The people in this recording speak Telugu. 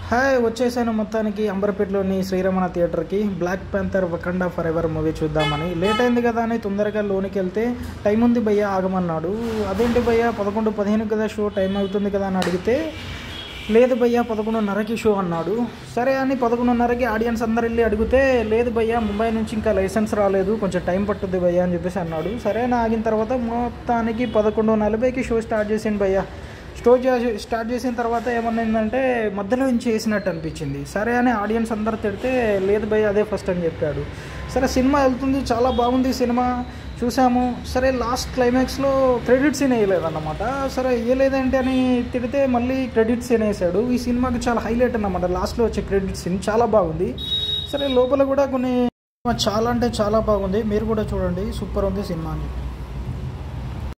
హాయ్ వచ్చేసాను మొత్తానికి అంబర్పేటలోని శ్రీరమణ థియేటర్కి Black Panther Wakanda forever movie మూవీ చూద్దామని లేట్ అయింది కదా అని తొందరగా లోనికి వెళ్తే టైం ఉంది భయ్య ఆగమన్నాడు అదేంటి భయ్య పదకొండు పదిహేను కదా షో టైం అవుతుంది కదా అని అడిగితే లేదు భయ్య పదకొండున్నరకి షో అన్నాడు సరే అని పదకొండున్నరకి ఆడియన్స్ అందరు వెళ్ళి అడిగితే లేదు భయ్య ముంబై నుంచి ఇంకా లైసెన్స్ రాలేదు కొంచెం టైం పట్టుద్ది భయ్య అని చెప్పేసి అన్నాడు సరే అని ఆగిన తర్వాత మొత్తానికి పదకొండు నలభైకి షో స్టార్ట్ చేసిండు భయ్య స్టో చేసి స్టార్ట్ చేసిన తర్వాత ఏమన్నైందంటే మధ్యలో నుంచి వేసినట్టు అనిపించింది సరే అని ఆడియన్స్ అందరు తిడితే లేదు భయ్య అదే ఫస్ట్ అని చెప్పాడు సరే సినిమా వెళ్తుంది చాలా బాగుంది సినిమా చూసాము సరే లాస్ట్ క్లైమాక్స్లో క్రెడిట్ సీన్ వేయలేదన్నమాట సరే వేయలేదంటే అని తిడితే మళ్ళీ క్రెడిట్ సీన్ వేసాడు ఈ సినిమాకి చాలా హైలైట్ అన్నమాట లాస్ట్లో వచ్చే క్రెడిట్ సీన్ చాలా బాగుంది సరే లోపల కూడా కొన్ని చాలా అంటే చాలా బాగుంది మీరు కూడా చూడండి సూపర్ ఉంది సినిమా అని